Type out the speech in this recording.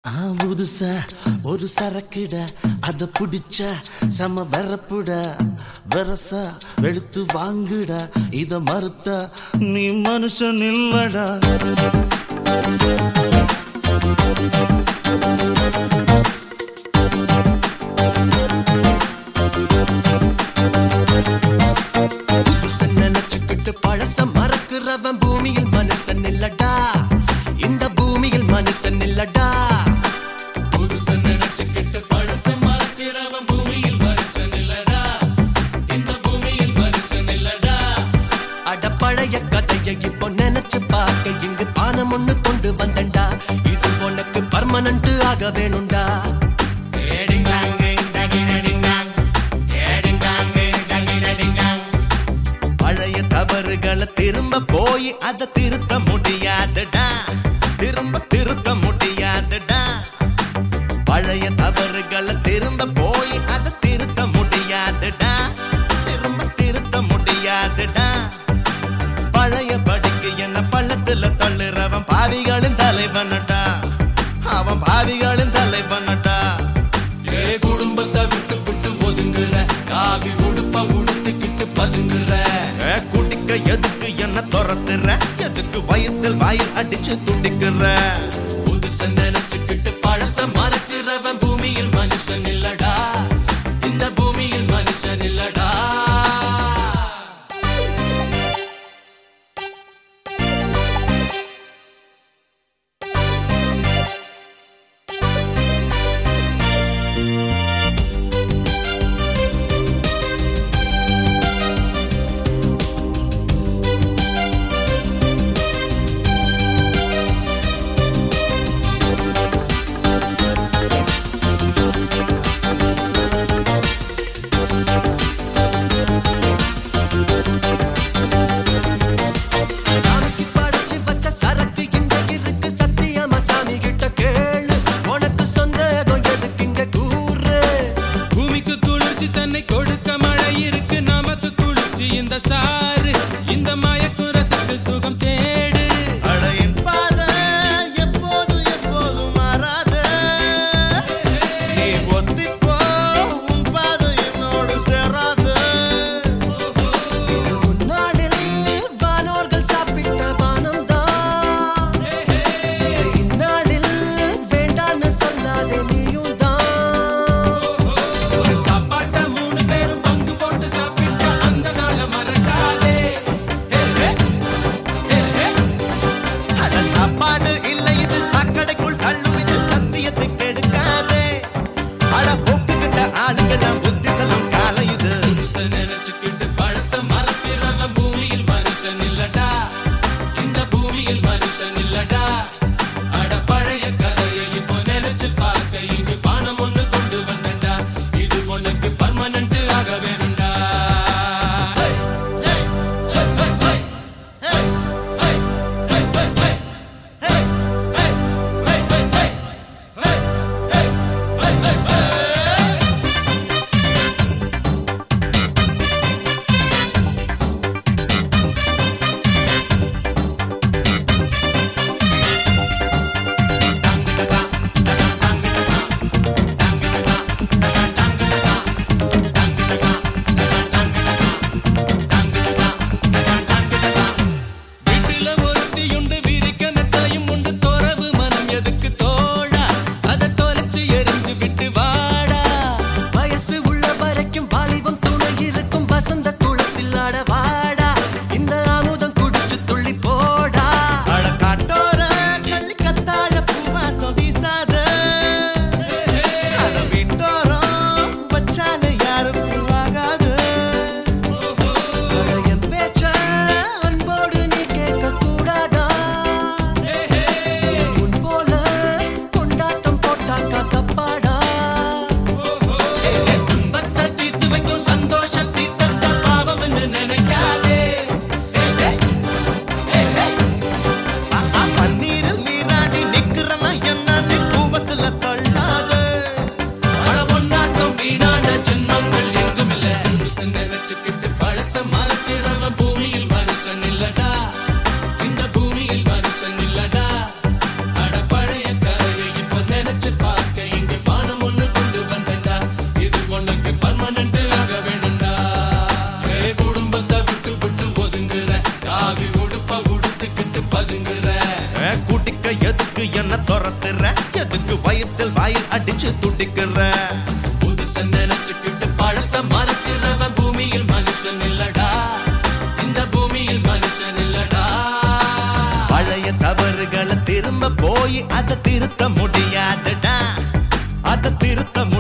ஆ புதுசா ஒரு சரக்குட அத புடிச்சா செம வெறப்புட வெரசா வெளுத்து வாங்குடா இத மறுத்தா நீ மனுஷன் இல்லடா புதுச நினைச்சுக்கிட்டு பழச மறக்கிறவன் பூமியில் மனுஷன் இல்லடா இந்த பூமியில் மனுஷன் இல்லடா புதுச நினைச்சுக்கிட்டு பழச மறக்கிறவன் பூமியில் மனுஷன் இல்லடா இந்த பூமியில் மனுஷன் இல்லடா அட பழைய கதையை இப்போ நினைச்சு பார்க்க இங்கு பானம் ஒண்ணு கொண்டு வந்தண்டா இது உனக்கு பர்மனன்ட் ஆக வேணும்டா டேடிங்டாங், டடிடடிங்டாங், டேடிங்டாங், டடிடடிங்டாங். பழைய தவறுகளை திரும்ப போய் அதை திருத்த முடியாதுடா திரும்ப திருத்த முடியாதுடா பழைய தவறுகளை திரும்ப போய் அதை திருத்த முடியாதுடா திரும்ப திருத்த முடியாதுடா பழைய படிக்கு என்ன பள்ளத்துல தள்ளுறவன் பாவிகளின் தலைவனடா அவன் பாவிகளின் தலைவனடா ஏ குடும்பத்தை விட்டு விட்டு ஒதுங்குற காவி உடுப்ப உடுத்துக்கிட்டு பதுங்குற ஏ, குடிக்க எதுக்கு என்ன துரத்துற எதுக்கு வயத்தில் வாயில் அடிச்சு துடிக்கிற புதுச நினைச்சுக்கிட்டு பழச மறக்கிறவன் பூமியில் மனுஷன் இல்லடா இந்த பூமியில் மனுஷன் இல்லடா எதுக்கு என்ன துரத்துற எதுக்கு வயிற்றில் வாயில் அடிச்சு துடிக்கிற புதுச நினைச்சுக்கிட்டு பழச மறக்கிறவன் பூமியில் மனுஷன் இல்லடா இந்த பூமியில் மனுஷன் இல்லடா பழைய தவறுகளை திரும்ப போய் அதை திருத்த முடியாதுடா அதை திருத்த